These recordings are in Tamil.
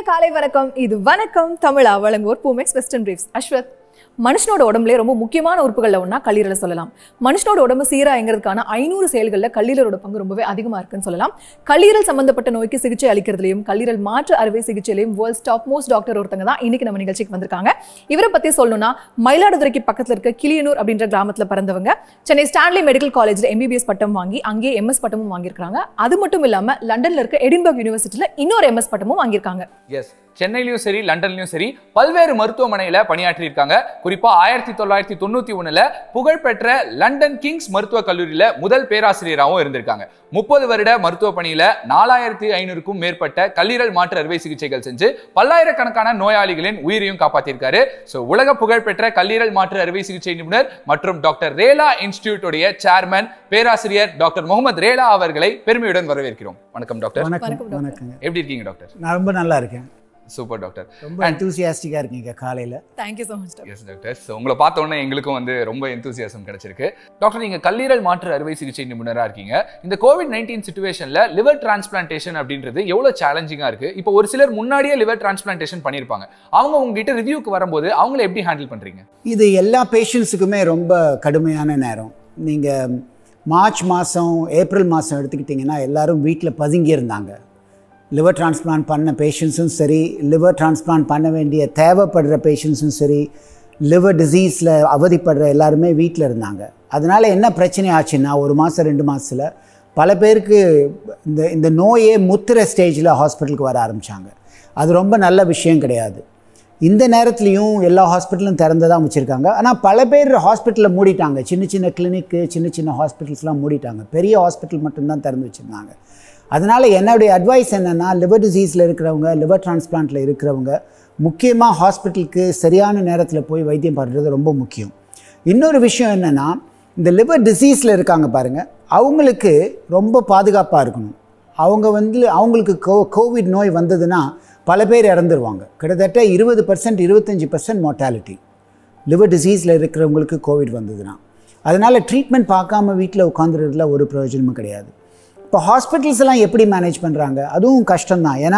காலை வணக்கம் இது வணக்கம் தமிழா வழங்குவோர் பூமெக்ஸ் வெஸ்டர்ன் பிரீஃப்ஸ் அஸ்வத் மனுஷனோட உடம்புல ரொம்ப முக்கியமான உறுப்புகள்ல ஒன்றா கல்லீரலை சொல்லலாம் மனுஷனோட உடம்பு சீராங்கிறதுக்கான ஐநூறு செயல்களில் கல்லீரலோட பங்கு ரொம்பவே அதிகமாக இருக்குன்னு சொல்லலாம் கல்லீரல் சம்பந்தப்பட்ட நோய்க்கு சிகிச்சை அளிக்கிறதுலையும் கல்லீரல் மாற்று அறுவை சிகிச்சையிலையும் வேர்ல்ட்ஸ் டாப் மோஸ்ட் டாக்டர் ஒருத்தங்க தான் இன்னைக்கு நம்ம நிகழ்ச்சிக்கு வந்திருக்காங்க இவரை பத்தி சொல்லணும்னா மயிலாடுதுறைக்கு பக்கத்துல இருக்க கிளியனூர் அப்படின்ற கிராமத்துல பிறந்தவங்க சென்னை ஸ்டான்லி மெடிக்கல் காலேஜ்ல எம்பிபிஎஸ் பட்டம் வாங்கி அங்கேயே எம்எஸ் பட்டமும் வாங்கியிருக்காங்க அது மட்டும் இல்லாம லண்டன்ல இருக்க எடின்பர்க் யூனிவர்சிட்டியில இன்னொரு எம்எஸ் பட்டமும் வாங்கியிருக்காங்க எஸ் சென்னையிலயும் சரி லண்டன்லயும் சரி பல்வேறு மருத்துவமனையில பணியாற்றி இருக்காங்க குறிப்பா ஆயிரத்தி தொள்ளாயிரத்தி தொண்ணூத்தி ஒண்ணுல புகழ்பெற்ற லண்டன் கிங்ஸ் மருத்துவக் கல்லூரியில முதல் பேராசிரியராகவும் இருந்திருக்காங்க முப்பது வருட மருத்துவ பணியில நாலாயிரத்தி ஐநூறுக்கும் மேற்பட்ட கல்லீரல் மாற்று அறுவை சிகிச்சைகள் செஞ்சு பல்லாயிரக்கணக்கான நோயாளிகளின் உயிரையும் காப்பாத்திருக்காரு ஸோ உலக புகழ்பெற்ற கல்லீரல் மாற்று அறுவை சிகிச்சை நிபுணர் மற்றும் டாக்டர் ரேலா இன்ஸ்டிடியூட்டுடைய சேர்மன் பேராசிரியர் டாக்டர் முகமது ரேலா அவர்களை பெருமையுடன் வரவேற்கிறோம் வணக்கம் டாக்டர் வணக்கம் வணக்கம் டாக்டர். வணக்கங்க எப்படி இருக்கீங்க டாக்டர் நான் ரொம்ப நல்லா இருக்கேன் சூப்பர் டாக்டர் ரொம்ப எந்தூசியாஸ்டிக்காக இருக்கீங்க காலையில் thank you so much yes doctor so உங்களை பார்த்த உடனே எங்களுக்கும் வந்து ரொம்ப எந்தூசியாசம் கிடைச்சிருக்கு டாக்டர் நீங்க கல்லீரல் மாற்று அறுவை சிகிச்சை நிபுணராக இருக்கீங்க இந்த கோவிட் நைன்டீன் சுச்சுவேஷன்ல லிவர் டிரான்ஸ்பிளான்டேஷன் அப்படின்றது எவ்வளவு சேலஞ்சிங்கா இருக்கு இப்போ ஒரு சிலர் முன்னாடியே லிவர் டிரான்ஸ்பிளான்டேஷன் பண்ணியிருப்பாங்க அவங்க உங்ககிட்ட ரிவ்யூக்கு வரும்போது அவங்கள எப்படி ஹேண்டில் பண்றீங்க இது எல்லா பேஷண்ட்ஸுக்குமே ரொம்ப கடுமையான நேரம் நீங்கள் மார்ச் மாதம் ஏப்ரல் மாதம் எடுத்துக்கிட்டிங்கன்னா எல்லாரும் வீட்டில் பதுங்கி இருந்தாங்க லிவர் டிரான்ஸ்பிளான்ட் பண்ண பேஷண்ட்ஸும் சரி லிவர் டிரான்ஸ்பிளான்ட் பண்ண வேண்டிய தேவைப்படுற பேஷண்ட்ஸும் சரி லிவர் டிசீஸில் அவதிப்படுற எல்லாருமே வீட்டில் இருந்தாங்க அதனால் என்ன பிரச்சனை ஆச்சுன்னா ஒரு மாதம் ரெண்டு மாதத்தில் பல பேருக்கு இந்த இந்த நோயே முத்துற ஸ்டேஜில் ஹாஸ்பிட்டலுக்கு வர ஆரம்பித்தாங்க அது ரொம்ப நல்ல விஷயம் கிடையாது இந்த நேரத்துலையும் எல்லா ஹாஸ்பிட்டலும் திறந்து தான் வச்சுருக்காங்க ஆனால் பல பேர் ஹாஸ்பிட்டலில் மூடிட்டாங்க சின்ன சின்ன கிளினிக்கு சின்ன சின்ன ஹாஸ்பிட்டல்ஸ்லாம் மூடிட்டாங்க பெரிய ஹாஸ்பிட்டல் மட்டும்தான் திறந்து வச்சுருந்தாங்க அதனால் என்னுடைய அட்வைஸ் என்னென்னா லிவர் டிசீஸில் இருக்கிறவங்க லிவர் டிரான்ஸ்பிளான்ட்டில் இருக்கிறவங்க முக்கியமாக ஹாஸ்பிட்டலுக்கு சரியான நேரத்தில் போய் வைத்தியம் பண்ணுறது ரொம்ப முக்கியம் இன்னொரு விஷயம் என்னென்னா இந்த லிவர் டிசீஸில் இருக்காங்க பாருங்கள் அவங்களுக்கு ரொம்ப பாதுகாப்பாக இருக்கணும் அவங்க வந்து அவங்களுக்கு கோ கோவிட் நோய் வந்ததுன்னா பல பேர் இறந்துருவாங்க கிட்டத்தட்ட இருபது பர்சன்ட் இருபத்தஞ்சி பர்சன்ட் மோர்ட்டாலிட்டி லிவர் டிசீஸில் இருக்கிறவங்களுக்கு கோவிட் வந்ததுன்னா அதனால் ட்ரீட்மெண்ட் பார்க்காம வீட்டில் உட்காந்துறதுல ஒரு பிரயோஜனமும் கிடையாது இப்போ ஹாஸ்பிட்டல்ஸ் எல்லாம் எப்படி மேனேஜ் பண்ணுறாங்க அதுவும் கஷ்டம்தான் ஏன்னா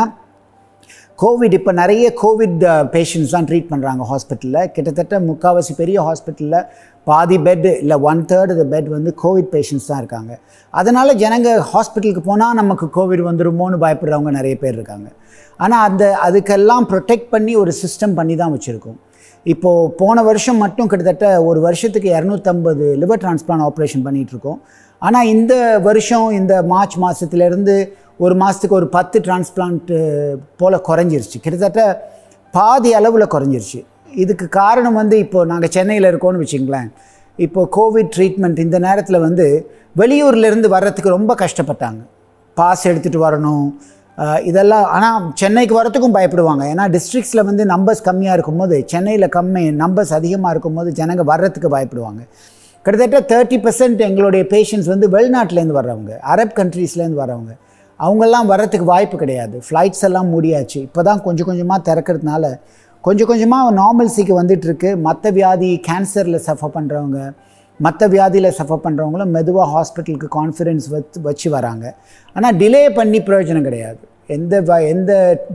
கோவிட் இப்போ நிறைய கோவிட் பேஷண்ட்ஸ் தான் ட்ரீட் பண்ணுறாங்க ஹாஸ்பிட்டலில் கிட்டத்தட்ட முக்கால்வாசி பெரிய ஹாஸ்பிட்டலில் பாதி பெட் இல்லை ஒன் தேர்ட் the பெட் வந்து கோவிட் பேஷண்ட்ஸ் தான் இருக்காங்க அதனால் ஜனங்க ஹாஸ்பிட்டலுக்கு போனால் நமக்கு கோவிட் வந்துருமோன்னு பயப்படுறவங்க நிறைய பேர் இருக்காங்க ஆனால் அந்த அதுக்கெல்லாம் ப்ரொடெக்ட் பண்ணி ஒரு சிஸ்டம் பண்ணி தான் வச்சுருக்கோம் இப்போது போன வருஷம் மட்டும் கிட்டத்தட்ட ஒரு வருஷத்துக்கு இரநூத்தம்பது லிவர் டிரான்ஸ்பிளான்ட் ஆப்ரேஷன் பண்ணிகிட்ருக்கோம் ஆனால் இந்த வருஷம் இந்த மார்ச் மாதத்துலேருந்து ஒரு மாதத்துக்கு ஒரு பத்து டிரான்ஸ்பிளான்ட்டு போல் குறைஞ்சிருச்சு கிட்டத்தட்ட பாதி அளவில் குறைஞ்சிருச்சு இதுக்கு காரணம் வந்து இப்போது நாங்கள் சென்னையில் இருக்கோம்னு வச்சுங்களேன் இப்போது கோவிட் ட்ரீட்மெண்ட் இந்த நேரத்தில் வந்து வெளியூர்லேருந்து வர்றதுக்கு ரொம்ப கஷ்டப்பட்டாங்க பாஸ் எடுத்துகிட்டு வரணும் அஹ் இதெல்லாம் ஆனால் சென்னைக்கு வரத்துக்கும் பயப்படுவாங்க ஏன்னா டிஸ்ட்ரிக்ஸில் வந்து நம்பர்ஸ் கம்மியாக இருக்கும்போது சென்னையில் கம்மி நம்பர்ஸ் அதிகமாக இருக்கும்போது ஜனங்க வர்றதுக்கு பயப்படுவாங்க கிட்டத்தட்ட தேர்ட்டி பர்சன்ட் எங்களுடைய பேஷண்ட்ஸ் வந்து வெளிநாட்டிலேருந்து வர்றவங்க அரப் கண்ட்ரீஸ்லேருந்து வர்றவங்க அவங்கெல்லாம் வர்றதுக்கு வாய்ப்பு கிடையாது ஃப்ளைட்ஸ் எல்லாம் மூடியாச்சு இப்போ தான் கொஞ்சம் கொஞ்சமாக திறக்கிறதுனால கொஞ்சம் கொஞ்சமாக நார்மல்சிக்கு வந்துட்டுருக்கு மற்ற வியாதி கேன்சரில் சஃபர் பண்ணுறவங்க மற்ற வியாதியில் சஃபர் பண்ணுறவங்களும் மெதுவாக ஹாஸ்பிட்டலுக்கு கான்ஃபிடென்ஸ் வச்சு வச்சு வராங்க ஆனால் டிலே பண்ணி பிரயோஜனம் கிடையாது எந்த வ எந்த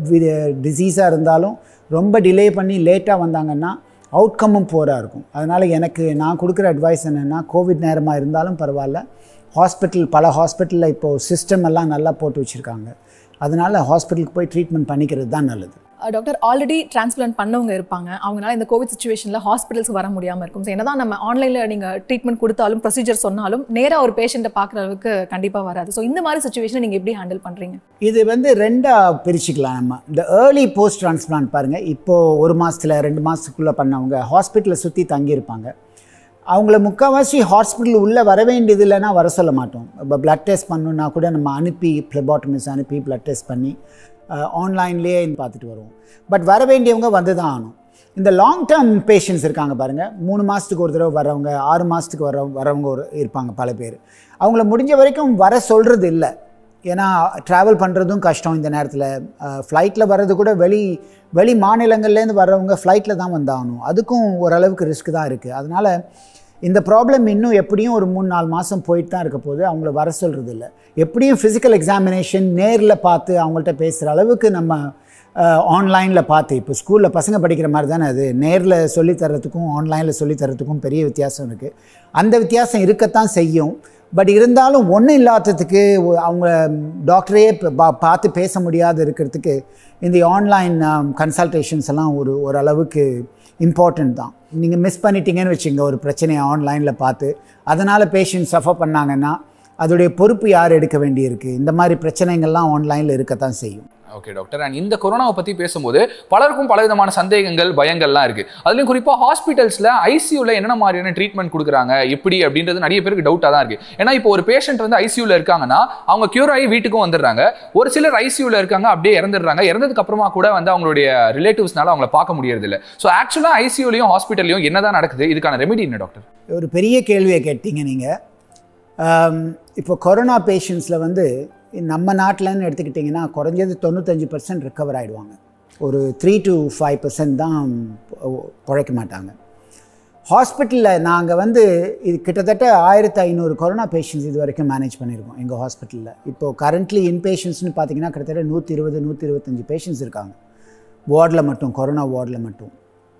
டிசீஸாக இருந்தாலும் ரொம்ப டிலே பண்ணி லேட்டாக வந்தாங்கன்னா அவுட்கம்மும் போராக இருக்கும் அதனால் எனக்கு நான் கொடுக்குற அட்வைஸ் என்னென்னா கோவிட் நேரமாக இருந்தாலும் பரவாயில்ல ஹாஸ்பிட்டல் பல ஹாஸ்பிட்டலில் இப்போது சிஸ்டம் எல்லாம் நல்லா போட்டு வச்சுருக்காங்க அதனால் ஹாஸ்பிட்டலுக்கு போய் ட்ரீட்மெண்ட் பண்ணிக்கிறது தான் நல்லது டாக்டர் ஆல்ரெடி டிரான்ஸ்பிளான்ட் பண்ணவங்க இருப்பாங்க அவங்களால இந்த கோவிட் சுச்சுவேஷனில் ஹாஸ்பிட்டல்ஸ் வர முடியாமல் இருக்கும் ஸோ என்னதான் நம்ம ஆன்லைனில் நீங்கள் ட்ரீட்மெண்ட் கொடுத்தாலும் ப்ரொசீஜர் சொன்னாலும் நேராக ஒரு பேஷண்ட்டை பார்க்குற அளவுக்கு கண்டிப்பாக வராது ஸோ இந்த மாதிரி சுச்சுவேஷனை நீங்கள் எப்படி ஹேண்டில் பண்ணுறீங்க இது வந்து ரெண்டாக பிரிச்சுக்கலாம் நம்ம இந்த ஏர்லி போஸ்ட் டிரான்ஸ்பிளான்ட் பாருங்கள் இப்போது ஒரு மாதத்தில் ரெண்டு மாதத்துக்குள்ளே பண்ணவங்க ஹாஸ்பிட்டலில் சுற்றி தங்கியிருப்பாங்க அவங்கள முக்கால்வாசி ஹாஸ்பிட்டல் உள்ளே வர வேண்டியது இல்லைன்னா வர சொல்ல மாட்டோம் இப்போ பிளட் டெஸ்ட் பண்ணணுன்னா கூட நம்ம அனுப்பி ஃப்ளெபாட்டமிஸ் அனுப்பி பிளட் டெஸ்ட் பண்ணி ஆன்லைன்லேயே பார்த்துட்டு வருவோம் பட் வர வேண்டியவங்க வந்து தான் ஆகணும் இந்த லாங் டேர்ம் பேஷண்ட்ஸ் இருக்காங்க பாருங்கள் மூணு மாதத்துக்கு ஒரு தடவை வரவங்க ஆறு மாதத்துக்கு வர வரவங்க ஒரு இருப்பாங்க பல பேர் அவங்கள முடிஞ்ச வரைக்கும் வர சொல்கிறது இல்லை ஏன்னா ட்ராவல் பண்ணுறதும் கஷ்டம் இந்த நேரத்தில் ஃப்ளைட்டில் வர்றது கூட வெளி வெளி மாநிலங்கள்லேருந்து வர்றவங்க ஃப்ளைட்டில் தான் வந்தாகணும் அதுக்கும் ஓரளவுக்கு ரிஸ்க் தான் இருக்குது அதனால் இந்த ப்ராப்ளம் இன்னும் எப்படியும் ஒரு மூணு நாலு மாதம் போயிட்டு தான் இருக்க போது அவங்கள வர சொல்கிறது இல்லை எப்படியும் ஃபிசிக்கல் எக்ஸாமினேஷன் நேரில் பார்த்து அவங்கள்ட்ட பேசுகிற அளவுக்கு நம்ம ஆன்லைனில் பார்த்து இப்போ ஸ்கூலில் பசங்க படிக்கிற மாதிரி தானே அது நேரில் சொல்லித்தரத்துக்கும் ஆன்லைனில் சொல்லித்தரத்துக்கும் பெரிய வித்தியாசம் இருக்குது அந்த வித்தியாசம் இருக்கத்தான் செய்யும் பட் இருந்தாலும் ஒன்றும் இல்லாததுக்கு ஒ- அவங்க டாக்டரே பா- பார்த்து பேச முடியாத இருக்கிறதுக்கு இந்த ஆன்லைன் கன்சல்டேஷன்ஸ் எல்லாம் ஒரு ஓரளவுக்கு இம்பார்ட்டண்ட் தான் நீங்கள் மிஸ் பண்ணிட்டீங்கன்னு வச்சுங்க ஒரு பிரச்சனையை ஆன்லைனில் பார்த்து அதனால் பேஷண்ட் சஃபர் பண்ணாங்கன்னா அதோடைய பொறுப்பு யார் எடுக்க வேண்டியிருக்கு இந்த மாதிரி பிரச்சனைகள்லாம் ஆன்லைனில் இருக்கத்தான் செய்யும் ஓகே டாக்டர் அண்ட் இந்த கொரோனாவை பத்தி பேசும்போது பலருக்கும் பலவிதமான சந்தேகங்கள் பயங்கள்லாம் இருக்கு அதுலயும் குறிப்பா ஹாஸ்பிட்டல்ஸ்ல ஐசியூல என்னென்ன மாதிரியான ட்ரீட்மெண்ட் கொடுக்குறாங்க எப்படி அப்படின்றது நிறைய பேருக்கு டவுட்டா தான் இருக்கு ஏன்னா இப்போ ஒரு பேஷண்ட் வந்து ஐசியூல இருக்காங்கன்னா அவங்க கியூர் ஆகி வீட்டுக்கும் வந்துடுறாங்க ஒரு சிலர் ஐசியூல இருக்காங்க அப்படியே இறந்துடுறாங்க இறந்ததுக்கு அப்புறமா கூட வந்து அவங்களுடைய ரிலேட்டிவ்ஸ்னால அவங்கள பார்க்க முடியறது இல்ல ஸோ ஆக்சுவலா ஐசியூலையும் ஹாஸ்பிட்டல்லையும் என்னதான் நடக்குது இதுக்கான ரெமெடி என்ன டாக்டர் ஒரு பெரிய கேள்வியை கேட்டீங்க நீங்கள் இப்போ கொரோனா பேஷண்ட்ஸில் வந்து நம்ம நாட்டிலன்னு எடுத்துக்கிட்டிங்கன்னா குறைஞ்சது தொண்ணூத்தஞ்சு பர்சன்ட் ரிக்கவர் ஆகிடுவாங்க ஒரு த்ரீ டு ஃபைவ் பர்சன்ட் தான் பொ- பொழைக்க மாட்டாங்க ஹாஸ்பிட்டலில் நாங்கள் வந்து இது கிட்டத்தட்ட ஆயிரத்தி ஐநூறு கொரோனா பேஷண்ட்ஸ் இது வரைக்கும் மேனேஜ் பண்ணியிருக்கோம் எங்கள் ஹாஸ்பிட்டலில் இப்போது கரண்ட்லி இன்பேஷண்ட்ஸ்னு பார்த்தீங்கன்னா கிட்டத்தட்ட நூற்றி இருபது நூற்றி இருபத்தஞ்சி பேஷண்ட்ஸ் இருக்காங்க வார்டில் மட்டும் கொரோனா வார்டில் மட்டும்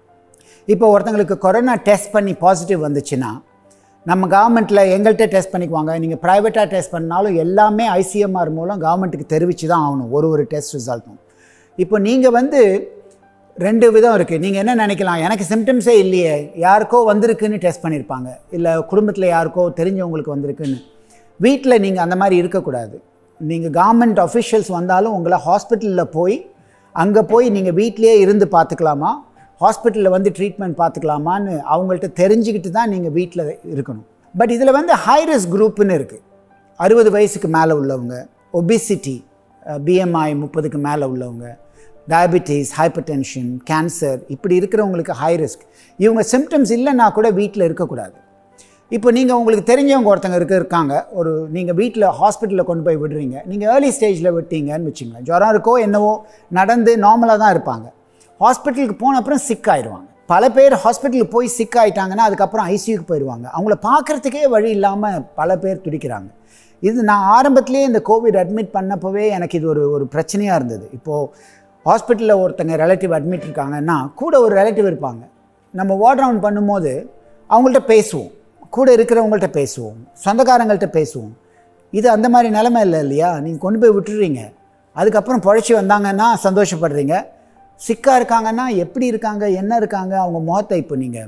இப்போ ஒருத்தங்களுக்கு கொரோனா டெஸ்ட் பண்ணி பாசிட்டிவ் வந்துச்சுன்னா நம்ம கவர்மெண்ட்டில் எங்கள்கிட்ட டெஸ்ட் பண்ணிக்குவாங்க நீங்கள் ப்ரைவேட்டாக டெஸ்ட் பண்ணாலும் எல்லாமே ஐசிஎம்ஆர் மூலம் கவர்மெண்ட்டுக்கு தெரிவித்து தான் ஆகணும் ஒரு ஒரு டெஸ்ட் ரிசல்ட்டும் இப்போ நீங்கள் வந்து ரெண்டு விதம் இருக்குது நீங்கள் என்ன நினைக்கலாம் எனக்கு சிம்டம்ஸே இல்லையே யாருக்கோ வந்திருக்குன்னு டெஸ்ட் பண்ணியிருப்பாங்க இல்லை குடும்பத்தில் யாருக்கோ தெரிஞ்சவங்களுக்கு வந்திருக்குன்னு வீட்டில் நீங்கள் அந்த மாதிரி இருக்கக்கூடாது நீங்கள் கவர்மெண்ட் அஃபிஷியல்ஸ் வந்தாலும் உங்களை ஹாஸ்பிட்டலில் போய் அங்கே போய் நீங்கள் வீட்டிலேயே இருந்து பார்த்துக்கலாமா ஹாஸ்பிட்டலில் வந்து ட்ரீட்மெண்ட் பார்த்துக்கலாமான்னு அவங்கள்ட்ட தெரிஞ்சுக்கிட்டு தான் நீங்கள் வீட்டில் இருக்கணும் பட் இதில் வந்து ஹை ரிஸ்க் குரூப்புன்னு இருக்குது அறுபது வயசுக்கு மேலே உள்ளவங்க ஒபிசிட்டி பிஎம்ஐ முப்பதுக்கு மேலே உள்ளவங்க டயபிட்டிஸ் ஹைப்பர் டென்ஷன் கேன்சர் இப்படி இருக்கிறவங்களுக்கு ஹை ரிஸ்க் இவங்க சிம்டம்ஸ் இல்லைன்னா கூட வீட்டில் இருக்கக்கூடாது இப்போ நீங்கள் உங்களுக்கு தெரிஞ்சவங்க ஒருத்தங்க இருக்க இருக்காங்க ஒரு நீங்கள் வீட்டில் ஹாஸ்பிட்டலில் கொண்டு போய் விடுறீங்க நீங்கள் ஏர்லி ஸ்டேஜில் விட்டீங்கன்னு வச்சுங்களேன் ஜுரம் இருக்கோ என்னவோ நடந்து நார்மலாக தான் இருப்பாங்க ஹாஸ்பிட்டலுக்கு போன அப்புறம் சிக் ஆயிடுவாங்க பல பேர் ஹாஸ்பிட்டலுக்கு போய் சிக் ஆயிட்டாங்கன்னா அதுக்கப்புறம் ஐசியூக்கு போயிடுவாங்க அவங்கள பார்க்குறதுக்கே வழி இல்லாமல் பல பேர் துடிக்கிறாங்க இது நான் ஆரம்பத்திலே இந்த கோவிட் அட்மிட் பண்ணப்போவே எனக்கு இது ஒரு ஒரு பிரச்சனையாக இருந்தது இப்போது ஹாஸ்பிட்டலில் ஒருத்தங்க ரிலேட்டிவ் அட்மிட் இருக்காங்கன்னா கூட ஒரு ரிலேட்டிவ் இருப்பாங்க நம்ம வார்ட் ரவுண்ட் பண்ணும்போது அவங்கள்ட்ட பேசுவோம் கூட இருக்கிறவங்கள்ட்ட பேசுவோம் சொந்தக்காரங்கள்ட்ட பேசுவோம் இது அந்த மாதிரி நிலைமை இல்லை இல்லையா நீங்கள் கொண்டு போய் விட்டுறீங்க அதுக்கப்புறம் பொழைச்சி வந்தாங்கன்னா சந்தோஷப்படுறீங்க சிக்காக இருக்காங்கன்னா எப்படி இருக்காங்க என்ன இருக்காங்க அவங்க முகத்தை இப்போ நீங்கள்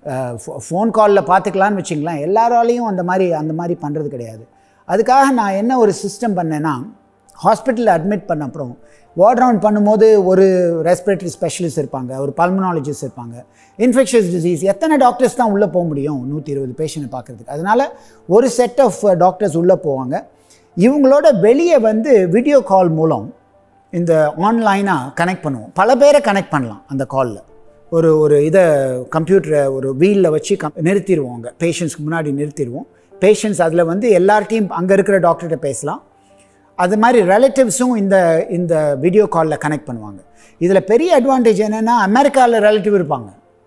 ஃபோன் காலில் பார்த்துக்கலான்னு வச்சிங்களேன் எல்லாராலையும் அந்த மாதிரி அந்த மாதிரி பண்ணுறது கிடையாது அதுக்காக நான் என்ன ஒரு சிஸ்டம் பண்ணேன்னா ஹாஸ்பிட்டலில் அட்மிட் பண்ண அப்புறம் வார்ட் ரவுண்ட் பண்ணும்போது ஒரு ரெஸ்பிரேட்டரி ஸ்பெஷலிஸ்ட் இருப்பாங்க ஒரு பல்மனாலஜிஸ்ட் இருப்பாங்க இன்ஃபெக்ஷஸ் டிசீஸ் எத்தனை டாக்டர்ஸ் தான் உள்ளே போக முடியும் நூற்றி இருபது பேஷண்ட்டை பார்க்குறதுக்கு அதனால் ஒரு செட் ஆஃப் டாக்டர்ஸ் உள்ளே போவாங்க இவங்களோட வெளியே வந்து வீடியோ கால் மூலம் இந்த ஆன்லைனாக கனெக்ட் பண்ணுவோம் பல பேரை கனெக்ட் பண்ணலாம் அந்த காலில் ஒரு ஒரு இதை கம்ப்யூட்டரை ஒரு வீலில் வச்சு கம் நிறுத்திடுவோம் அங்கே பேஷண்ட்ஸ்க்கு முன்னாடி நிறுத்திடுவோம் பேஷண்ட்ஸ் அதில் வந்து எல்லார்ட்டையும் அங்கே இருக்கிற டாக்டர்கிட்ட பேசலாம் அது மாதிரி ரிலேட்டிவ்ஸும் இந்த இந்த வீடியோ காலில் கனெக்ட் பண்ணுவாங்க இதில் பெரிய அட்வான்டேஜ் என்னென்னா அமெரிக்காவில் ரிலேட்டிவ் இருப்பாங்க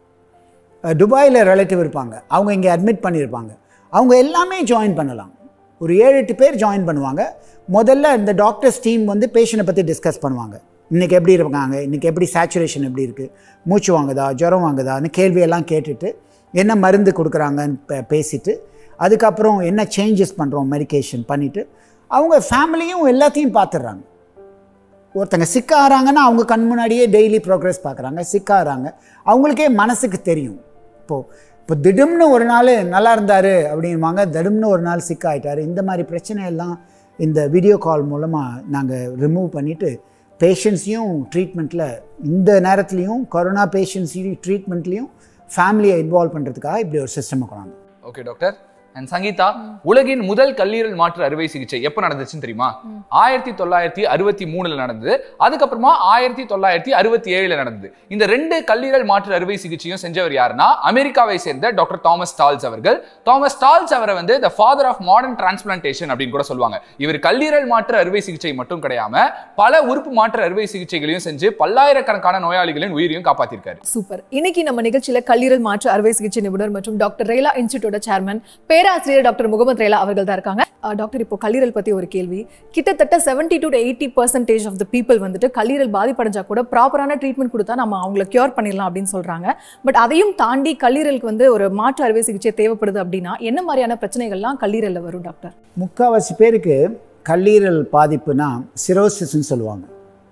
அஹ் துபாயில் ரிலேட்டிவ் இருப்பாங்க அவங்க இங்கே அட்மிட் பண்ணியிருப்பாங்க அவங்க எல்லாமே ஜாயின் பண்ணலாம் ஒரு ஏழு எட்டு பேர் ஜாயின் பண்ணுவாங்க முதல்ல இந்த டாக்டர்ஸ் டீம் வந்து பேஷண்ட்டை பற்றி டிஸ்கஸ் பண்ணுவாங்க இன்றைக்கி எப்படி இருக்காங்க இன்றைக்கி எப்படி சேச்சுரேஷன் எப்படி இருக்குது மூச்சு வாங்குதா ஜுரம் வாங்குதான்னு கேள்வியெல்லாம் கேட்டுட்டு என்ன மருந்து கொடுக்குறாங்கன்னு பே- பேசிட்டு அதுக்கப்புறம் என்ன சேஞ்சஸ் பண்ணுறோம் மெடிகேஷன் பண்ணிவிட்டு அவங்க ஃபேமிலியும் எல்லாத்தையும் பார்த்துடுறாங்க ஒருத்தங்க சிக்க ஆறாங்கன்னா அவங்க கண் முன்னாடியே டெய்லி ப்ரோக்ரஸ் பார்க்குறாங்க சிக்க ஆறாங்க அவங்களுக்கே மனசுக்கு தெரியும் இப்போது இப்போ திடும்னு ஒரு நாள் நல்லா இருந்தார் அப்படின்வாங்க திடும்னு ஒரு நாள் சிக்க ஆயிட்டாரு இந்த மாதிரி பிரச்சனையெல்லாம் இந்த வீடியோ கால் மூலமாக நாங்கள் ரிமூவ் பண்ணிவிட்டு பேஷண்ட்ஸையும் ட்ரீட்மெண்ட்டில் இந்த நேரத்துலையும் கொரோனா பேஷண்ட்ஸையும் ட்ரீட்மெண்ட்லேயும் ஃபேமிலியை இன்வால்வ் பண்ணுறதுக்காக இப்படி ஒரு சிஸ்டம் கொண்டாந்து ஓகே டாக்டர் அண்ட் சங்கீதா உலகின் முதல் கல்லீரல் மாற்று அறுவை சிகிச்சை எப்போ நடந்துச்சுன்னு தெரியுமா ஆயிரத்தி தொள்ளாயிரத்தி அறுபத்தி மூணுல நடந்தது அதுக்கப்புறமா ஆயிரத்தி தொள்ளாயிரத்தி அறுபத்தி ஏழுல நடந்தது இந்த ரெண்டு கல்லீரல் மாற்று அறுவை சிகிச்சையும் செஞ்சவர் யாருன்னா அமெரிக்காவை சேர்ந்த டாக்டர் தாமஸ் டால்ஸ் அவர்கள் தாமஸ் டால்ஸ் அவரை வந்து the father of modern transplantation அப்படின்னு கூட சொல்லுவாங்க இவர் கல்லீரல் மாற்று அறுவை சிகிச்சை மட்டும் கிடையாம பல உறுப்பு மாற்று அறுவை சிகிச்சைகளையும் செஞ்சு பல்லாயிரக்கணக்கான நோயாளிகளின் உயிரையும் காப்பாத்திருக்காரு சூப்பர் இன்னைக்கு நம்ம நிகழ்ச்சியில கல்லீரல் மாற்று அறுவை சிகிச்சை நிபுணர் மற்றும் டாக்டர் ரேலா இன்ஸ்டியூட்டோட சேர்மன் பேரா பேராசிரியர் டாக்டர் முகமது ரேலா அவர்கள் தான் இருக்காங்க அஹ் டாக்டர் இப்போ கல்லீரல் பத்தி ஒரு கேள்வி கிட்டத்தட்ட seventy to eighty percentage of the people வந்துட்டு கல்லீரல் பாதிப்படைஞ்சா கூட ப்ராப்பரான ட்ரீட்மெண்ட் கொடுத்தா நம்ம அவங்கள கியூர் பண்ணிடலாம் அப்படின்னு சொல்றாங்க பட் அதையும் தாண்டி கல்லீரலுக்கு வந்து ஒரு மாற்று அறுவை சிகிச்சை தேவைப்படுது அப்படின்னா என்ன மாதிரியான பிரச்சனைகள்லாம் கல்லீரல்ல வரும் டாக்டர் முக்கால்வாசி பேருக்கு கல்லீரல் பாதிப்புனா சிரோசிஸ்ன்னு சொல்லுவாங்க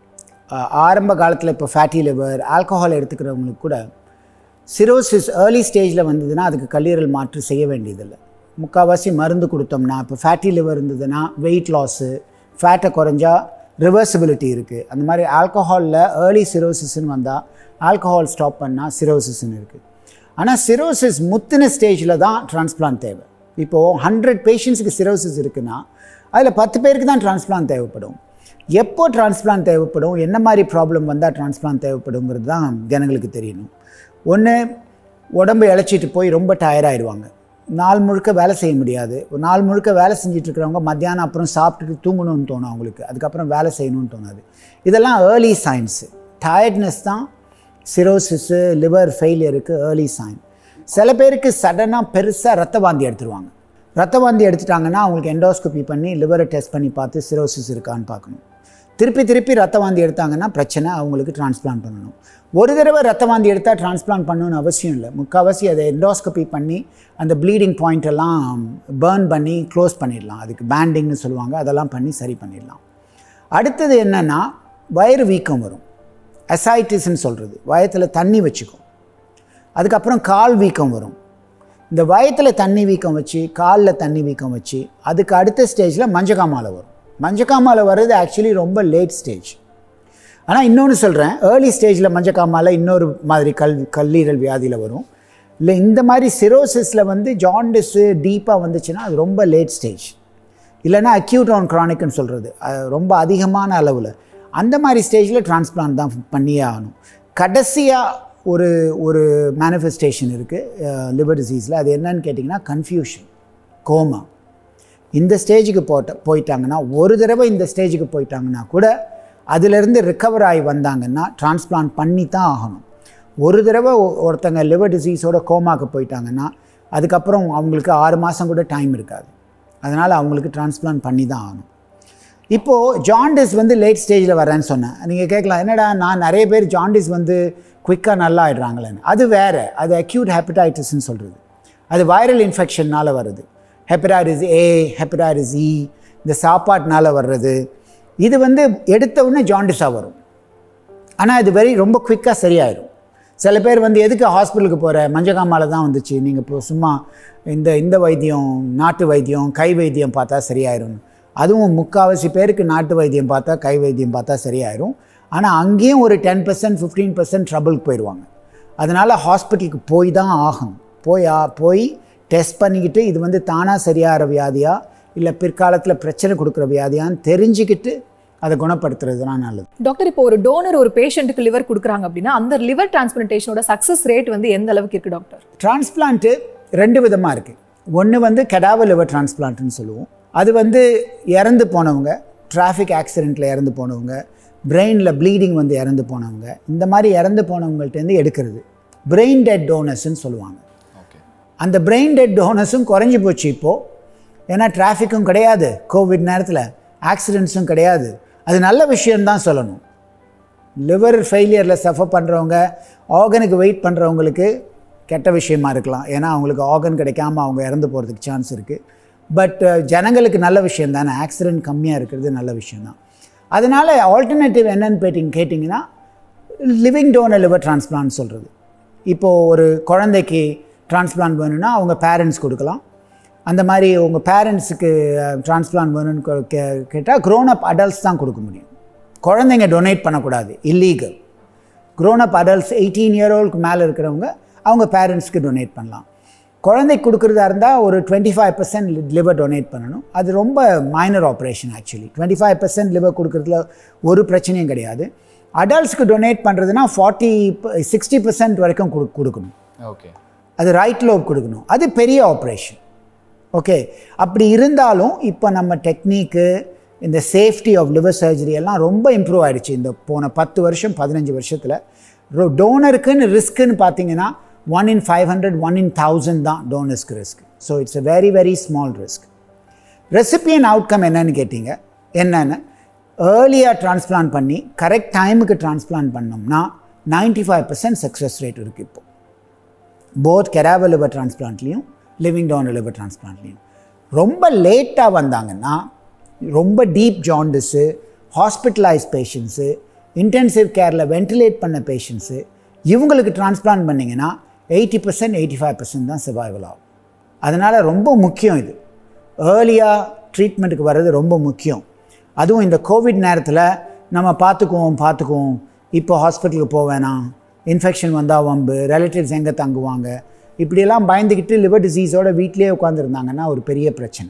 ஆஹ் ஆரம்ப காலத்தில் இப்போ ஃபேட்டி லிவர் ஆல்கஹால் எடுத்துக்கிறவங்களுக்கு கூட சிரோசிஸ் ஏர்லி ஸ்டேஜில் வந்ததுன்னா அதுக்கு கல்லீரல் மாற்று செய்ய வேண்டியதில்லை முக்கால்வாசி மருந்து கொடுத்தோம்னா இப்போ ஃபேட்டி லிவர் இருந்ததுன்னா வெயிட் லாஸு ஃபேட்டை குறைஞ்சா ரிவர்சிபிலிட்டி இருக்குது அந்த மாதிரி ஆல்கஹாலில் ஏர்லி சிரோசிஸ்ன்னு வந்தால் ஆல்கஹால் ஸ்டாப் பண்ணால் சிரோசிஸ்ன்னு இருக்குது ஆனால் சிரோசிஸ் முத்தின ஸ்டேஜில் தான் டிரான்ஸ்பிளான்ட் தேவை இப்போது ஹண்ட்ரட் பேஷண்ட்ஸுக்கு சிரோசிஸ் இருக்குன்னா அதில் பத்து பேருக்கு தான் டிரான்ஸ்பிளான்ட் தேவைப்படும் எப்போ டிரான்ஸ்பிளான்ட் தேவைப்படும் என்ன மாதிரி ப்ராப்ளம் வந்தால் டிரான்ஸ்பிளான்ட் தேவைப்படுங்கிறது தான் ஜனங்களுக்கு தெரியணும் ஒன்று உடம்பு இழைச்சிட்டு போய் ரொம்ப டயர்டாயிடுவாங்க நாள் முழுக்க வேலை செய்ய முடியாது ஒரு நாள் முழுக்க வேலை செஞ்சுட்டு இருக்கிறவங்க மத்தியானம் அப்புறம் சாப்பிட்டுட்டு தூங்கணும்னு தோணும் அவங்களுக்கு அதுக்கப்புறம் வேலை செய்யணும்னு தோணாது இதெல்லாம் ஏர்லி சைன்ஸு டயர்ட்னஸ் தான் சிரோசிஸு லிவர் ஃபெயிலியருக்கு ஏர்லி சைன் சில பேருக்கு சடனாக பெருசாக ரத்த வாந்தி எடுத்துருவாங்க ரத்த வாந்தி எடுத்துட்டாங்கன்னா அவங்களுக்கு எண்டோஸ்கோபி பண்ணி லிவரை டெஸ்ட் பண்ணி பார்த்து சிரோசிஸ் இருக்கான்னு பார்க்கணும் திருப்பி திருப்பி ரத்த வாந்தி எடுத்தாங்கன்னா பிரச்சனை அவங்களுக்கு டிரான்ஸ்பிளான்ட் பண்ணணும் ஒரு தடவை ரத்த வாந்தி எடுத்தால் டிரான்ஸ்பிளான்ட் பண்ணணும்னு அவசியம் இல்லை முக்கால்வாசி அதை எண்டோஸ்கோபி பண்ணி அந்த ப்ளீடிங் பாயிண்ட் எல்லாம் பேர்ன் பண்ணி க்ளோஸ் பண்ணிடலாம் அதுக்கு பேண்டிங்னு சொல்லுவாங்க அதெல்லாம் பண்ணி சரி பண்ணிடலாம் அடுத்தது என்னென்னா வயிறு வீக்கம் வரும் அசைட்டிஸ்ன்னு சொல்கிறது வயத்தில் தண்ணி வச்சுக்கும் அதுக்கப்புறம் கால் வீக்கம் வரும் இந்த வயத்தில் தண்ணி வீக்கம் வச்சு காலில் தண்ணி வீக்கம் வச்சு அதுக்கு அடுத்த ஸ்டேஜில் மஞ்சக்காமாலை வரும் மஞ்சக்காமாலை வர்றது ஆக்சுவலி ரொம்ப லேட் ஸ்டேஜ் ஆனால் இன்னொன்று சொல்கிறேன் ஏர்லி ஸ்டேஜில் மஞ்சக்காமாலை இன்னொரு மாதிரி கல் கல்லீரல் வியாதியில் வரும் இல்லை இந்த மாதிரி சிரோசிஸில் வந்து ஜாண்டிஸு டீப்பாக வந்துச்சுன்னா அது ரொம்ப லேட் ஸ்டேஜ் இல்லைன்னா அக்யூட் ஆன் க்ரானிக்னு சொல்கிறது ரொம்ப அதிகமான அளவில் அந்த மாதிரி ஸ்டேஜில் டிரான்ஸ்பிளான்ட் தான் பண்ணியே ஆகணும் கடைசியாக ஒரு ஒரு மேனிஃபெஸ்டேஷன் இருக்குது லிவர் டிசீஸில் அது என்னன்னு கேட்டிங்கன்னா கன்ஃபியூஷன் கோமா இந்த ஸ்டேஜுக்கு போட்ட போயிட்டாங்கன்னா ஒரு தடவை இந்த ஸ்டேஜுக்கு போயிட்டாங்கன்னா கூட அதிலிருந்து ரிக்கவர் ஆகி வந்தாங்கன்னா டிரான்ஸ்பிளான்ட் பண்ணி தான் ஆகணும் ஒரு தடவை ஒ- ஒருத்தங்க லிவர் டிசீஸோட கோமாக்கு போயிட்டாங்கன்னா அதுக்கப்புறம் அவங்களுக்கு ஆறு மாதம் கூட டைம் இருக்காது அதனால் அவங்களுக்கு டிரான்ஸ்பிளான்ட் பண்ணி தான் ஆகணும் இப்போது ஜாண்டிஸ் வந்து லேட் ஸ்டேஜில் வரேன்னு சொன்னேன் நீங்கள் கேட்கலாம் என்னடா நான் நிறைய பேர் ஜாண்டிஸ் வந்து குயிக்காக நல்லா ஆயிடுறாங்களேன்னு அது வேறு அது அக்யூட் ஹெப்படைட்டிஸ்ன்னு சொல்கிறது அது வைரல் இன்ஃபெக்ஷன்னால் வருது ஹெப்படைட்டிஸ் ஏ ஹெப்படைட்டிஸ் இ இந்த சாப்பாட்டுனால வர்றது இது வந்து எடுத்த உடனே ஜாண்டிஸாக வரும் ஆனால் இது வெரி ரொம்ப குயிக்காக சரியாயிடும் சில பேர் வந்து எதுக்கு ஹாஸ்பிட்டலுக்கு போகிற மஞ்சக்காமால தான் வந்துச்சு நீங்கள் இப்போ சும்மா இந்த இந்த வைத்தியம் நாட்டு வைத்தியம் கை வைத்தியம் பார்த்தா சரியாயிரும் அதுவும் முக்கால்வாசி பேருக்கு நாட்டு வைத்தியம் பார்த்தா கை வைத்தியம் பார்த்தா சரியாயிரும் ஆனால் அங்கேயும் ஒரு டென் பர்சன்ட் ஃபிஃப்டீன் பர்சன்ட் ட்ரபிளுக்கு போயிடுவாங்க அதனால் ஹாஸ்பிட்டலுக்கு போய் தான் ஆகணும் போய் ஆ- போய் டெஸ்ட் பண்ணிக்கிட்டு இது வந்து தானாக சரியாகிற வியாதியா இல்லை பிற்காலத்தில் பிரச்சனை கொடுக்குற வியாதியான்னு தெரிஞ்சுக்கிட்டு அதை குணப்படுத்துறது தான் நல்லது டாக்டர் இப்போ ஒரு டோனர் ஒரு பேஷண்ட்டுக்கு லிவர் கொடுக்குறாங்க அப்படின்னா அந்த லிவர் டிரான்ஸ்பிளான்டேஷனோட சக்ஸஸ் ரேட் வந்து எந்த அளவுக்கு இருக்கு டாக்டர் டிரான்ஸ்பிளான்ட்டு ரெண்டு விதமாக இருக்குது ஒன்று வந்து கெடாவ லிவர் டிரான்ஸ்பிளான்ட்னு சொல்லுவோம் அது வந்து இறந்து போனவங்க டிராஃபிக் ஆக்சிடெண்ட்டில் இறந்து போனவங்க பிரெயினில் ப்ளீடிங் வந்து இறந்து போனவங்க இந்த மாதிரி இறந்து போனவங்கள்ட்டேருந்து எடுக்கிறது பிரெயின் டெட் டோனர்ஸ்ன்னு சொல்லுவாங்க ஓகே அந்த பிரெயின் டெட் டோனர்ஸும் குறைஞ்சி போச்சு இப்போது ஏன்னா டிராஃபிக்கும் கிடையாது கோவிட் நேரத்தில் ஆக்சிடெண்ட்ஸும் கிடையாது அது நல்ல விஷயம்தான் சொல்லணும் லிவர் ஃபெயிலியரில் சஃபர் பண்ணுறவங்க ஆர்கனுக்கு வெயிட் பண்ணுறவங்களுக்கு கெட்ட விஷயமா இருக்கலாம் ஏன்னா அவங்களுக்கு ஆர்கன் கிடைக்காம அவங்க இறந்து போகிறதுக்கு சான்ஸ் இருக்குது பட் ஜனங்களுக்கு நல்ல விஷயம் தானே ஆக்சிடென்ட் கம்மியாக இருக்கிறது நல்ல விஷயம்தான் அதனால் ஆல்டர்னேட்டிவ் என்னன்னு கேட்டிங்க கேட்டிங்கன்னா லிவிங் டோனர் லிவர் டிரான்ஸ்பிளான்ட் சொல்கிறது இப்போது ஒரு குழந்தைக்கு டிரான்ஸ்பிளான்ட் வேணும்னா அவங்க பேரண்ட்ஸ் கொடுக்கலாம் அந்த மாதிரி உங்கள் பேரண்ட்ஸுக்கு டிரான்ஸ்பிளான்ட் வேணும்னு கே- கே- கேட்டால் க்ரோன் அப் அடல்ட்ஸ் தான் கொடுக்க முடியும் குழந்தைங்க டொனேட் பண்ணக்கூடாது illegal grown up adults eighteen year ஓல்டுக்கு மேலே இருக்கிறவங்க அவங்க பேரண்ட்ஸ்க்கு டொனேட் பண்ணலாம் குழந்தைக்கு கொடுக்குறதா இருந்தால் ஒரு twenty five percent liver donate பண்ணணும் அது ரொம்ப minor operation actually twenty five percent liver கொடுக்குறதுல ஒரு பிரச்சனையும் கிடையாது அடல்ட்ஸ்க்கு டொனேட் பண்ணுறதுனா ஃபார்ட்டி சிக்ஸ்டி பர்சன்ட் வரைக்கும் கொடு கொடுக்கணும் ஓகே அது ரைட் லோப் கொடுக்கணும் அது பெரிய ஆப்ரேஷன் ஓகே அப்படி இருந்தாலும் இப்போ நம்ம டெக்னிக்கு இந்த சேஃப்டி ஆஃப் லிவர் சர்ஜரி எல்லாம் ரொம்ப இம்ப்ரூவ் ஆயிடுச்சு இந்த போன பத்து வருஷம் பதினஞ்சு வருஷத்தில் டோனருக்குன்னு ரிஸ்க்குன்னு பார்த்தீங்கன்னா one in five hundred one in thousand தான் டோனர்ஸ்க்கு risk so it's a very very small risk recipient outcome என்னன்னு கேட்டீங்க என்னன்னு ஏர்லியாக டிரான்ஸ்பிளான்ட் பண்ணி கரெக்ட் டைமுக்கு டிரான்ஸ்பிளான்ட் பண்ணோம்னா 95% ஃபைவ் பர்சன்ட் சக்ஸஸ் ரேட் இருக்குது இப்போ போத் கெராவ லிவர் டிரான்ஸ்பிளான்ட்லேயும் லிவிங் டவுன் லிவர் டிரான்ஸ்பிளான்ட்லேயும் ரொம்ப லேட்டாக வந்தாங்கன்னா ரொம்ப deep jaundice hospitalise patients intensive கேரில் வென்டிலேட் பண்ண பேஷண்ட்ஸு இவங்களுக்கு டிரான்ஸ்பிளான்ட் பண்ணிங்கன்னா eighty percent eighty five percent தான் சர்வைவல் ஆகும் அதனால் ரொம்ப முக்கியம் இது ஏர்லியாக ட்ரீட்மெண்ட்டுக்கு வர்றது ரொம்ப முக்கியம் அதுவும் இந்த கோவிட் நேரத்தில் நம்ம பார்த்துக்குவோம் பார்த்துக்குவோம் இப்போ ஹாஸ்பிட்டலுக்கு போக வேணாம் இன்ஃபெக்ஷன் வந்தால் வம்பு ரிலேட்டிவ்ஸ் எங்கே தங்குவாங்க இப்படியெல்லாம் பயந்துக்கிட்டு லிவர் டிசீஸோட வீட்டிலேயே உட்காந்துருந்தாங்கன்னா ஒரு பெரிய பிரச்சனை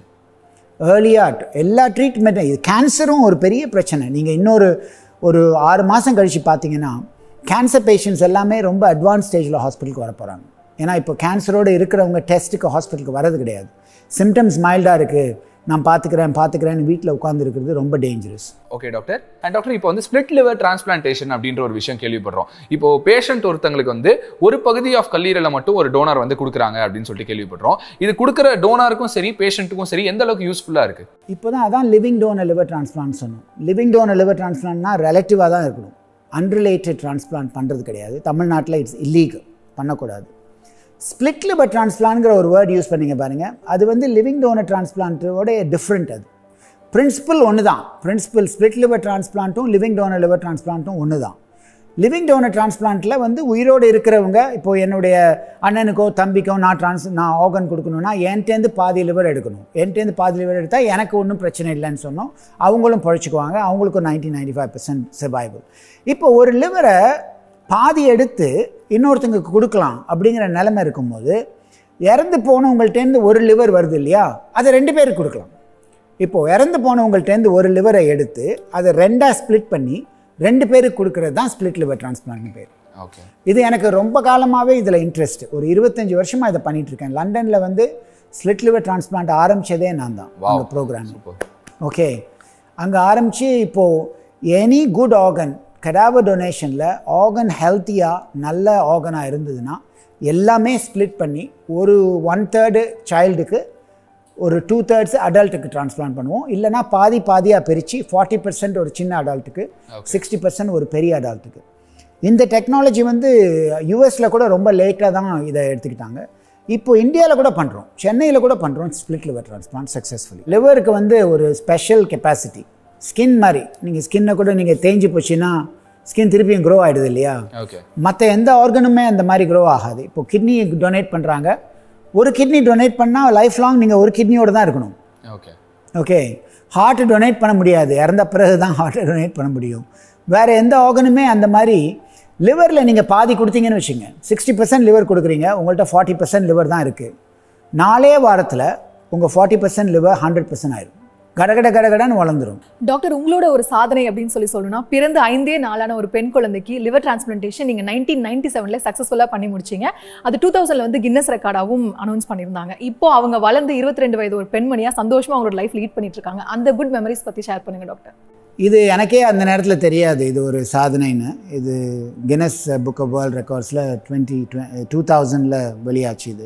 ஏர்லியாக எல்லா ட்ரீட்மெண்ட்டும் இது கேன்சரும் ஒரு பெரிய பிரச்சனை நீங்கள் இன்னொரு ஒரு ஆறு மாதம் கழித்து பார்த்தீங்கன்னா கேன்சர் பேஷண்ட்ஸ் எல்லாமே ரொம்ப அட்வான்ஸ் ஸ்டேஜில் ஹாஸ்பிட்டலுக்கு வர போகிறாங்க ஏன்னா இப்போ கேன்சரோடு இருக்கிறவங்க டெஸ்ட்டுக்கு ஹாஸ்பிட்டலுக்கு வரது கிடையாது சிம்டம்ஸ் மைல்டாக இருக்குது நான் பார்த்துக்கிறேன் பார்த்துக்கிறேன்னு வீட்டில் உட்காந்துருக்கிறது ரொம்ப dangerous okay doctor and doctor இப்போ வந்து ஸ்பிளிட் லிவர் டிரான்ஸ்பிளான்டேஷன் அப்படின்ற ஒரு விஷயம் கேள்விப்படுறோம் இப்போ பேஷண்ட் ஒருத்தங்களுக்கு வந்து ஒரு பகுதி ஆஃப் கல்லீரலை மட்டும் ஒரு டோனர் வந்து கொடுக்குறாங்க அப்படின்னு சொல்லிட்டு கேள்விப்படுறோம் இது கொடுக்குற டோனருக்கும் சரி பேஷண்ட்டுக்கும் சரி எந்த அளவுக்கு யூஸ்ஃபுல்லாக இருக்கு இப்போ தான் அதான் லிவிங் டோனர் லிவர் டிரான்ஸ்பிளான்ட் சொன்னோம் லிவிங் டோனர் லிவர் டிரான்ஸ்பிளான்ட்னா ரிலேட்டிவாக தான் இருக்கணும் அன்ரிலேட்டட் டிரான்ஸ்பிளான்ட் பண்ணுறது கிடையாது தமிழ்நாட்டில் இட்ஸ் இல்லீகல் பண்ணக்கூடாது ஸ்பிளிட் லிவர் டிரான்ஸ்பிளான்ங்கிற ஒரு வேர்ட் யூஸ் பண்ணீங்க பாருங்கள் அது வந்து லிவிங் டோனர் டிரான்ஸ்பிளான்ட்டோட டிஃப்ரெண்ட் அது பிரின்சிபல் ஒன்று தான் பிரின்சிபல் ஸ்பிளிட் லிவர் டிரான்ஸ்பிளான்ட்டும் லிவிங் டோனர் லிவர் டிரான்ஸ்பிளான்ட்டும் ஒன்று தான் லிவிங் டோனர் டிரான்ஸ்பிளான்ட்டில் வந்து உயிரோடு இருக்கிறவங்க இப்போது என்னுடைய அண்ணனுக்கோ தம்பிக்கோ நான் ட்ரான்ஸ் நான் ஆர்கன் கொடுக்கணும்னா என்கிட்டேருந்து பாதி லிவர் எடுக்கணும் என்கிட்டேருந்து பாதி லிவர் எடுத்தால் எனக்கு ஒன்றும் பிரச்சனை இல்லைன்னு சொன்னோம் அவங்களும் பழச்சிக்குவாங்க அவங்களுக்கும் ninety ninety five percent survival இப்போ ஒரு லிவரை பாதி எடுத்து இன்னொருத்தங்களுக்கு கொடுக்கலாம் அப்படிங்கிற நிலைமை இருக்கும்போது இறந்து போனவங்கள்ட்டேருந்து ஒரு லிவர் வருது இல்லையா அதை ரெண்டு பேருக்கு கொடுக்கலாம் இப்போது இறந்து போனவங்கள்ட்டேருந்து ஒரு லிவரை எடுத்து அதை ரெண்டாக ஸ்ப்ளிட் பண்ணி ரெண்டு பேருக்கு கொடுக்கறது தான் ஸ்ப்ளிட் லிவர் டிரான்ஸ்பிளான்ட்னு பேர் ஓகே இது எனக்கு ரொம்ப காலமாகவே இதில் இன்ட்ரெஸ்ட் ஒரு இருபத்தஞ்சி வருஷமாக இதை பண்ணிட்டு இருக்கேன் லண்டனில் வந்து ஸ்ப்ளிட் லிவர் டிரான்ஸ்பிளான்ட் ஆரம்பித்ததே நான் தான் அந்த ப்ரோக்ராம் ஓகே அங்கே ஆரம்பித்து இப்போது எனி குட் ஆர்கன் கடாவர் டொனேஷனில் ஆர்கன் ஹெல்த்தியாக நல்ல ஆர்கனாக இருந்ததுன்னா எல்லாமே ஸ்ப்ளிட் பண்ணி ஒரு ஒன் தேர்டு சைல்டுக்கு ஒரு டூ தேர்ட்ஸ் அடல்ட்டுக்கு டிரான்ஸ்பிளான்ட் பண்ணுவோம் இல்லைனா பாதி பாதியாக பிரித்து ஃபார்ட்டி பர்சன்ட் ஒரு சின்ன அடல்ட்டுக்கு சிக்ஸ்டி பர்சன்ட் ஒரு பெரிய அடல்ட்டுக்கு இந்த டெக்னாலஜி வந்து யூஎஸில் கூட ரொம்ப லேட்டாக தான் இதை எடுத்துக்கிட்டாங்க இப்போ இந்தியாவில் கூட பண்ணுறோம் சென்னையில் கூட பண்ணுறோம் ஸ்ப்ளிட் லிவர் டிரான்ஸ்பிளான்ட் சக்ஸஸ்ஃபுல்லி லிவருக்கு வந்து ஒரு ஸ்பெஷல் கெப்பாசிட்டி ஸ்கின் மாதிரி நீங்கள் ஸ்கின்னை கூட நீங்கள் தேஞ்சு போச்சுன்னா ஸ்கின் திருப்பியும் க்ரோ ஆகிடுது இல்லையா ஓகே மற்ற எந்த ஆர்கனுமே அந்த மாதிரி க்ரோ ஆகாது இப்போ கிட்னி டொனேட் பண்ணுறாங்க ஒரு கிட்னி டொனேட் பண்ணால் லைஃப் லாங் நீங்கள் ஒரு கிட்னியோட தான் இருக்கணும் ஓகே ஓகே ஹார்ட் டொனேட் பண்ண முடியாது இறந்த பிறகு தான் ஹார்ட்டை டொனேட் பண்ண முடியும் வேறு எந்த ஆர்கனுமே அந்த மாதிரி லிவரில் நீங்கள் பாதி கொடுத்தீங்கன்னு வச்சுங்க சிக்ஸ்டி பர்சன்ட் லிவர் கொடுக்குறீங்க உங்கள்கிட்ட ஃபார்ட்டி பர்சன்ட் லிவர் தான் இருக்குது நாலே வாரத்தில் உங்கள் forty percent liver hundred percent ஆயிடும் கடகட கடகடன்னு வளர்ந்துடும் டாக்டர் உங்களோட ஒரு சாதனை அப்படின்னு சொல்லி சொல்லணும்னா பிறந்து ஐந்தே நாளான ஒரு பெண் குழந்தைக்கு லிவர் டிரான்ஸ்பிளான்டேஷன் நீங்க நைன்டீன் நைன்டி செவன்ல சக்ஸஸ்ஃபுல்லாக பண்ணி முடிச்சீங்க அது டூ தௌசண்ட்ல வந்து கின்னஸ் ரெக்கார்டாகவும் அனௌன்ஸ் பண்ணியிருந்தாங்க இப்போ அவங்க வளர்ந்து இருபத்தி ரெண்டு வயது ஒரு பெண்மணியா சந்தோஷமா அவங்களோட லைஃப் லீட் பண்ணிட்டு இருக்காங்க அந்த குட் மெமரிஸ் பத்தி ஷேர் பண்ணுங்க டாக்டர் இது எனக்கே அந்த நேரத்தில் தெரியாது இது ஒரு சாதனைன்னு இது கின்னஸ் புக் ஆஃப் வேர்ல்ட் ரெக்கார்ட்ஸில் டுவெண்ட்டி டூ தௌசண்டில் வெளியாச்சு இது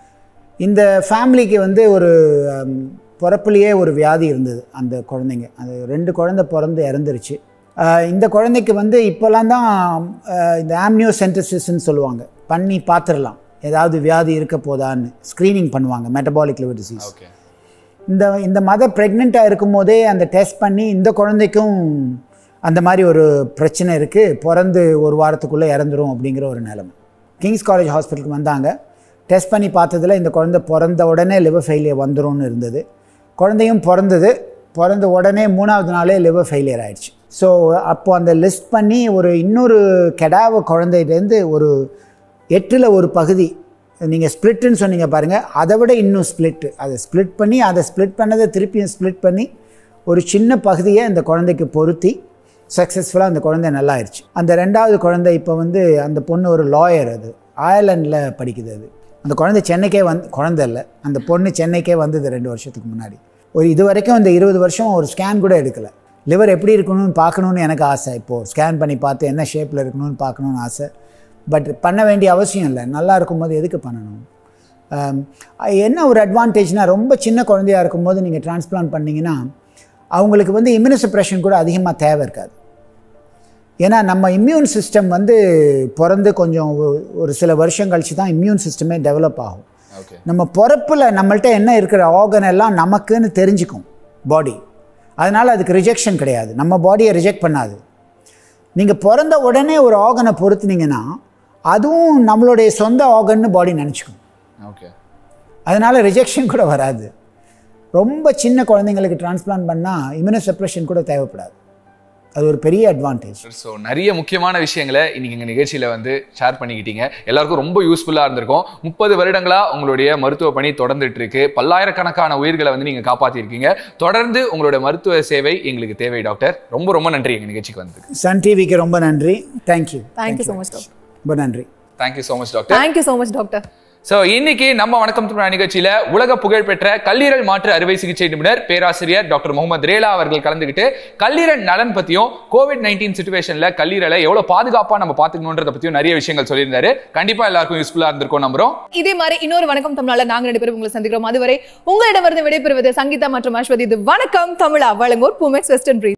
இந்த ஃபேமிலிக்கு வந்து ஒரு ஹம், பிறப்புலேயே ஒரு வியாதி இருந்தது அந்த குழந்தைங்க அது ரெண்டு குழந்தை பிறந்து இறந்துருச்சு ஆஹ், இந்த குழந்தைக்கு வந்து இப்போல்லாம் தான் ஆஹ், இந்த ஆம்னியோ சென்டசிஸ்ன்னு சொல்லுவாங்க பண்ணி பார்த்துடலாம் ஏதாவது வியாதி இருக்க போதான்னு ஸ்க்ரீனிங் பண்ணுவாங்க மெட்டபாலிக் லிவர் டிசீஸ் ஓகே இந்த இந்த மதர் ப்ரெக்னெண்ட்டாக இருக்கும்போதே அந்த டெஸ்ட் பண்ணி இந்த குழந்தைக்கும் அந்த மாதிரி ஒரு பிரச்சனை இருக்குது பிறந்து ஒரு வாரத்துக்குள்ளே இறந்துரும் அப்படிங்கிற ஒரு நிலைமை கிங்ஸ் காலேஜ் ஹாஸ்பிட்டலுக்கு வந்தாங்க டெஸ்ட் பண்ணி பார்த்ததுல இந்த குழந்தை பிறந்த உடனே லிவர் ஃபெயிலியர் வந்துரும்னு இருந்தது குழந்தையும் பிறந்தது பிறந்த உடனே மூணாவது நாளே லிவர் ஃபெயிலியர் ஆயிடுச்சு ஸோ அப்போ அந்த லிஸ்ட் பண்ணி ஒரு இன்னொரு கெடாவ குழந்தையிலேருந்து ஒரு எட்டில் ஒரு பகுதி நீங்கள் ஸ்ப்ளிட்டுன்னு சொன்னீங்க பாருங்கள் அதை விட இன்னும் ஸ்ப்ளிட்டு அதை ஸ்ப்ளிட் பண்ணி அதை ஸ்ப்ளிட் பண்ணதை திருப்பியும் ஸ்ப்ளிட் பண்ணி ஒரு சின்ன பகுதியை அந்த குழந்தைக்கு பொருத்தி சக்ஸஸ்ஃபுல்லாக அந்த குழந்தை நல்லா ஆயிடுச்சு அந்த ரெண்டாவது குழந்தை இப்போ வந்து அந்த பொண்ணு ஒரு லாயர் அது அயர்லாண்டில் படிக்குது அது அந்த குழந்தை சென்னைக்கே வந்து குழந்தை இல்லை அந்த பொண்ணு சென்னைக்கே வந்தது ரெண்டு வருஷத்துக்கு முன்னாடி ஒரு இது வரைக்கும் இந்த இருபது வருஷம் ஒரு ஸ்கேன் கூட எடுக்கலை லிவர் எப்படி இருக்கணும்னு பார்க்கணுன்னு எனக்கு ஆசை இப்போது ஸ்கேன் பண்ணி பார்த்து என்ன ஷேப்பில் இருக்கணும்னு பார்க்கணுன்னு ஆசை பட் பண்ண வேண்டிய அவசியம் இல்லை நல்லா இருக்கும்போது எதுக்கு பண்ணணும் ஆம், என்ன ஒரு அட்வான்டேஜ்னா ரொம்ப சின்ன குழந்தையா இருக்கும்போது நீங்கள் டிரான்ஸ்பிளான்ட் பண்ணீங்கன்னா அவங்களுக்கு வந்து இம்யூனோசப்ரெஷன் கூட அதிகமாக தேவை இருக்காது ஏன்னா நம்ம இம்யூன் சிஸ்டம் வந்து பிறந்து கொஞ்சம் ஒரு- ஒரு சில வருஷம் கழிச்சு தான் இம்யூன் சிஸ்டமே டெவலப் ஆகும் ஓகே நம்ம பிறப்பில் நம்மள்ட்ட என்ன இருக்கிற ஆர்கன் எல்லாம் நமக்குன்னு தெரிஞ்சுக்கும் பாடி அதனால் அதுக்கு ரிஜெக்ஷன் கிடையாது நம்ம பாடியை ரிஜெக்ட் பண்ணாது நீங்கள் பிறந்த உடனே ஒரு ஆர்கனை பொறுத்துனீங்கன்னா அதுவும் நம்மளுடைய சொந்த ஆர்கன்னு பாடி நினச்சிக்கும் ஓகே அதனால் ரிஜெக்ஷன் கூட வராது ரொம்ப சின்ன குழந்தைங்களுக்கு டிரான்ஸ்பிளான்ட் பண்ணால் இம்யூனோசப்ரெஷன் கூட தேவைப்படாது அது ஒரு பெரிய அட்வான்டேஜ் ஸோ நிறைய முக்கியமான விஷயங்களை இன்னைக்கு எங்க நிகழ்ச்சியில வந்து ஷேர் பண்ணிக்கிட்டீங்க எல்லாருக்கும் ரொம்ப யூஸ்ஃபுல்லா இருந்திருக்கும் முப்பது வருடங்களா உங்களுடைய மருத்துவ பணி தொடர்ந்துட்டு இருக்கு பல்லாயிரக்கணக்கான உயிர்களை வந்து நீங்க காப்பாத்திருக்கீங்க தொடர்ந்து உங்களோட மருத்துவ சேவை எங்களுக்கு தேவை டாக்டர் ரொம்ப ரொம்ப நன்றி எங்க நிகழ்ச்சிக்கு வந்ததுக்கு சன் டிவிக்கு ரொம்ப நன்றி thank you thank you so much doctor ரொம்ப நன்றி thank you so much doctor thank you so much doctor so இன்னைக்கு நம்ம வணக்கம் தமிழ் நிகழ்ச்சியில உலக புகழ்பெற்ற கல்லீரல் மாற்று அறுவை சிகிச்சை நிபுணர் பேராசிரியர் டாக்டர் முகமது ரேலா அவர்கள் கலந்துகிட்டு கல்லீரல் நலன் பத்தியும் கோவிட் நைன்டீன் சுச்சுவேஷன்ல கல்லீரலை எவ்வளவு பாதுகாப்பா நம்ம பாத்துக்கணுன்றத பத்தியும் நிறைய விஷயங்கள் சொல்லியிருந்தாரு கண்டிப்பா எல்லாருக்கும் யூஸ்ஃபுல்லா இருந்திருக்கும் நம்புறோம் இதே மாதிரி இன்னொரு வணக்கம் தமிழால நாங்க ரெண்டு பேரும் உங்களை சந்திக்கிறோம் அதுவரை உங்களிடமிருந்து விடைபெறுவது சங்கீதா மற்றும் அஸ்வதி இது வணக்கம் தமிழா வழங்குவோர் பூமெக்ஸ் வெஸ்டர்ன் பிரீஸ்